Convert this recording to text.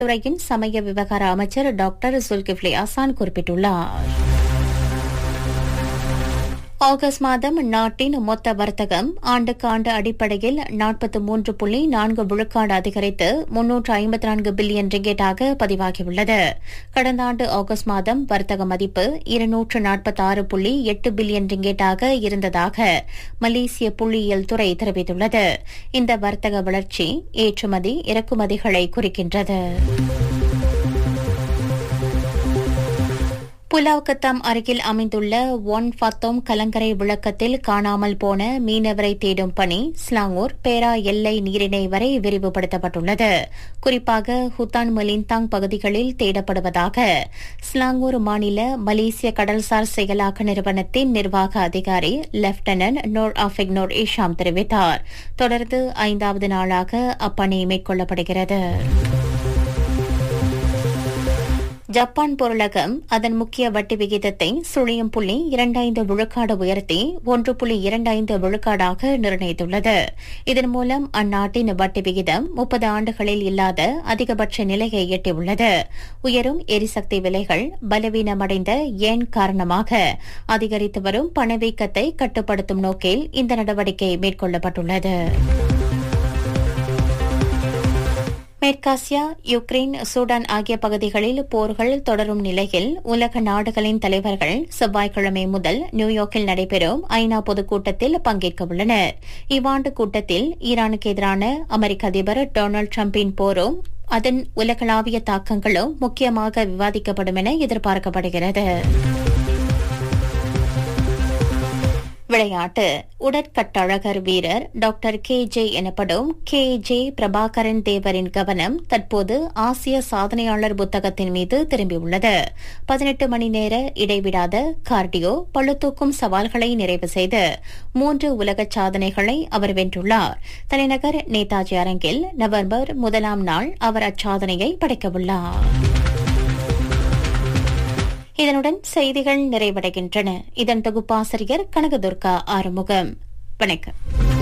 துறையின் சமய விவகார அமைச்சர் டாக்டர் சுல்கிஃப்லி அசான் குறிப்பிட்டுள்ளார் ஆகஸ்ட் மாதம் நாட்டின் மொத்த வர்த்தகம் ஆண்டுக்கு ஆண்டு அடிப்படையில் நாற்பத்தி மூன்று புள்ளி நான்கு விழுக்காடு அதிகரித்து முன்னூற்று ஐம்பத்தி நான்கு பில்லியன் ரிங்கெட்டாக பதிவாகியுள்ளது கடந்த ஆண்டு ஆகஸ்ட் மாதம் வர்த்தக மதிப்பு இருநூற்று நாற்பத்தாறு புள்ளி எட்டு பில்லியன் ரிங்கெட்டாக இருந்ததாக மலேசிய புள்ளியியல் துறை தெரிவித்துள்ளது இந்த வர்த்தக வளர்ச்சி ஏற்றுமதி இறக்குமதிகளை குறிக்கின்றது புலாவ்கத்தாம் அருகில் அமைந்துள்ள ஒன் ஃபத்தோம் கலங்கரை விளக்கத்தில் காணாமல் போன மீனவரை தேடும் பணி ஸ்லாங்கூர் பேரா எல்லை நீரிணை வரை விரிவுபடுத்தப்பட்டுள்ளது குறிப்பாக ஹுத்தான் மலிந்தாங் பகுதிகளில் தேடப்படுவதாக ஸ்லாங்கூர் மாநில மலேசிய கடல்சார் செயலாக்க நிறுவனத்தின் நிர்வாக அதிகாரி லெப்டினன்ட் நோர் ஆஃபிக் நோர் இஷாம் தெரிவித்தார் தொடர்ந்து ஐந்தாவது நாளாக அப்பணி மேற்கொள்ளப்படுகிறது ஜப்பான் பொருளகம் அதன் முக்கிய வட்டி விகிதத்தை சுழியம் புள்ளி இரண்டைந்து விழுக்காடு உயர்த்தி ஒன்று புள்ளி இரண்டைந்து விழுக்காடாக நிர்ணயித்துள்ளது இதன் மூலம் அந்நாட்டின் வட்டி விகிதம் முப்பது ஆண்டுகளில் இல்லாத அதிகபட்ச நிலையை எட்டியுள்ளது உயரும் எரிசக்தி விலைகள் பலவீனமடைந்த ஏன் காரணமாக அதிகரித்து வரும் பணவீக்கத்தை கட்டுப்படுத்தும் நோக்கில் இந்த நடவடிக்கை மேற்கொள்ளப்பட்டுள்ளது மேற்காசியா யுக்ரைன் சூடான் ஆகிய பகுதிகளில் போர்கள் தொடரும் நிலையில் உலக நாடுகளின் தலைவர்கள் செவ்வாய்க்கிழமை முதல் நியூயார்க்கில் நடைபெறும் ஐநா பொதுக்கூட்டத்தில் பங்கேற்க உள்ளனர் இவ்வாண்டு கூட்டத்தில் ஈரானுக்கு எதிரான அமெரிக்க அதிபர் டொனால்டு டிரம்பின் போரும் அதன் உலகளாவிய தாக்கங்களும் முக்கியமாக விவாதிக்கப்படும் என எதிர்பார்க்கப்படுகிறது விளையாட்டு உடற்கட்டழகர் வீரர் டாக்டர் கே ஜே எனப்படும் கே ஜே பிரபாகரன் தேவரின் கவனம் தற்போது ஆசிய சாதனையாளர் புத்தகத்தின் மீது திரும்பியுள்ளது பதினெட்டு மணி நேர இடைவிடாத கார்டியோ பளுதூக்கும் சவால்களை நிறைவு செய்து மூன்று உலக சாதனைகளை அவர் வென்றுள்ளார் தலைநகர் நேதாஜி அரங்கில் நவம்பர் முதலாம் நாள் அவர் அச்சாதனையை படைக்கவுள்ளார் இதனுடன் செய்திகள் நிறைவடைகின்றன இதன் தொகுப்பாசிரியர் கனகதுர்கா ஆறுமுகம் வணக்கம்